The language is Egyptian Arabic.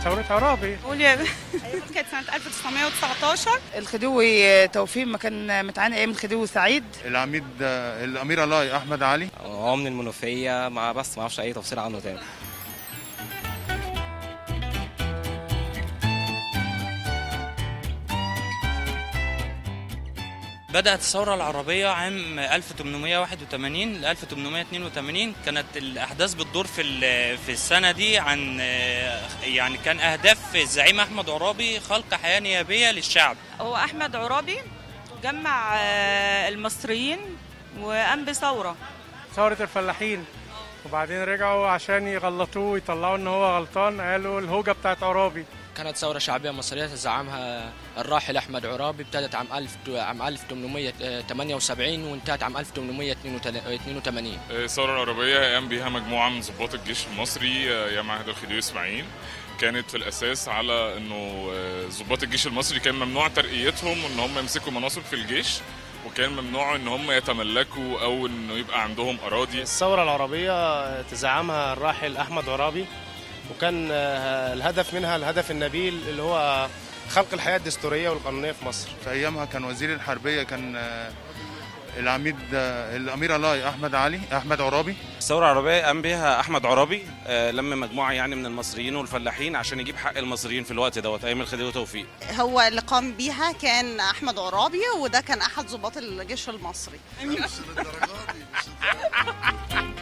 ثورة عرابي قول يا كانت سنة 1919 الخديوي توفيق ما كان متعاني ايام الخديوي سعيد العميد الامير الله احمد علي هو من المنوفيه ما بس ما اعرفش اي تفصيل عنه تاني بدأت الثورة العربية عام 1881 ل 1882 كانت الأحداث بتدور في ال- في السنة دي عن يعني كان أهداف الزعيم أحمد عرابي خلق حياة نيابية للشعب هو أحمد عرابي جمع آه، المصريين وقام بثورة ثورة الفلاحين وبعدين رجعوا عشان يغلطوه ويطلعوا ان هو غلطان قالوا الهوجة بتاعت عرابي كانت ثورة شعبية مصرية زعمها الراحل أحمد عرابي ابتدت عام 1000 عام 1878 وانتهت عام 1882 الثورة العربية قام بها مجموعة من ضباط الجيش المصري أيام عهد الخديوي إسماعيل كانت في الأساس على إنه ضباط الجيش المصري كان ممنوع ترقيتهم إن هم يمسكوا مناصب في الجيش وكان ممنوع إن هم يتملكوا أو إنه يبقى عندهم أراضي الثورة العربية تزعمها الراحل أحمد عرابي وكان آه، الهدف منها الهدف النبيل اللي هو خلق الحياة الدستورية والقانونية في مصر في ايامها كان وزير الحربيه كان آه، العميد آه، الامير الله احمد علي احمد عرابي الثورة العربية قام بها أحمد عرابي آه، لم مجموعة يعني من المصريين والفلاحين عشان يجيب حق المصريين في الوقت دوت أيام الخديوي توفيق هو اللي قام بيها كان احمد عرابي وده كان احد ضباط الجيش المصري